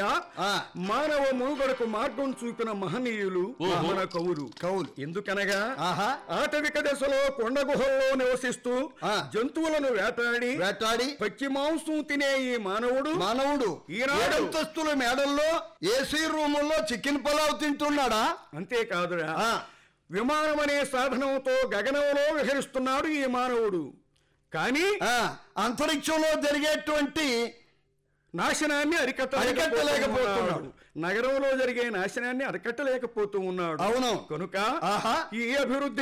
ఆ. మానవ మనుగడకు మార్గం చూపిన మహనీయులు ఓహో. మన కవులు కవులు ఎందుకనగా ఆహా. ఆటవిక దశలో కొండ గుహల్లో నివసిస్తూ ఆ. జంతువులను వేటాడి వేటాడి పచ్చి మాంసం తినే ఈ మానవుడు మానవుడు ఈనాడు- ఏడంతస్తుల మేడల్లో ఏసీ రూముల్లో చికెన్ పలావ్ తింటున్నాడా అంతేకాదురా ఆ. విమానం అనే సాధనంతో గగనంలో విహరిస్తున్నాడు ఈ మానవుడు కానీ ఆ, అంతరిక్షంలో జరిగేటువంటి నాశనాన్ని అరికట్టలేకపోతున్నాడు. అరికట్టలేకపోతున్నాడు నగరంలో జరిగే నాశనాన్ని అరికట్టలేకపోతూ ఉన్నాడు అవును. కనుక ఆహా. ఈ అభివృద్ధి